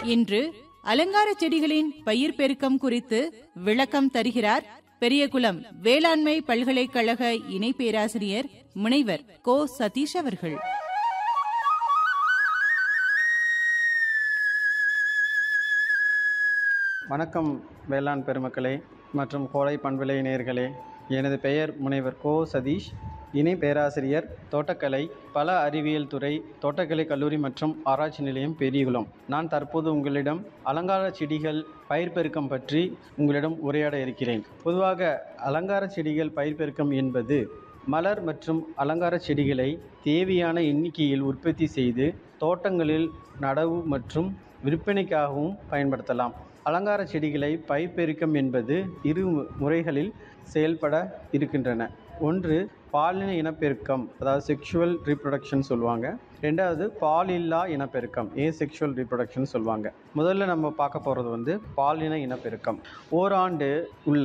இன்று அலங்கார செடிகளின் பயிர் பெருக்கம் குறித்து விளக்கம் தருகிறார் பெரியகுளம் வேளாண்மை பல்கலைக்கழக இணை பேராசிரியர் முனைவர் கோ சதீஷ் அவர்கள் வணக்கம் வேளாண் பெருமக்களே மற்றும் கோடை பண்புலை நேயர்களே எனது பெயர் முனைவர் கோ சதீஷ் இணை பேராசிரியர் தோட்டக்கலை பல அறிவியல் துறை தோட்டக்கலை கல்லூரி மற்றும் ஆராய்ச்சி நிலையம் பெரியகுளம் நான் தற்போது உங்களிடம் அலங்கார செடிகள் பயிர் பெருக்கம் பற்றி உங்களிடம் உரையாட இருக்கிறேன் பொதுவாக அலங்கார செடிகள் பயிர் பெருக்கம் என்பது மலர் மற்றும் அலங்கார செடிகளை தேவையான எண்ணிக்கையில் உற்பத்தி செய்து தோட்டங்களில் நடவு மற்றும் விற்பனைக்காகவும் பயன்படுத்தலாம் அலங்கார செடிகளை பயிர்பெருக்கம் என்பது இரு மு- முறைகளில் செயல்பட இருக்கின்றன ஒன்று பாலின இனப்பெருக்கம் அதாவது செக்ஷுவல் ரீப்ரொடக்ஷன் சொல்லுவாங்க ரெண்டாவது பாலில்லா இனப்பெருக்கம் ஏ செக்ஷுவல் ரீப்ரொடக்ஷன் சொல்லுவாங்க முதல்ல நம்ம பார்க்க போகிறது வந்து பாலின இனப்பெருக்கம் ஓராண்டு உள்ள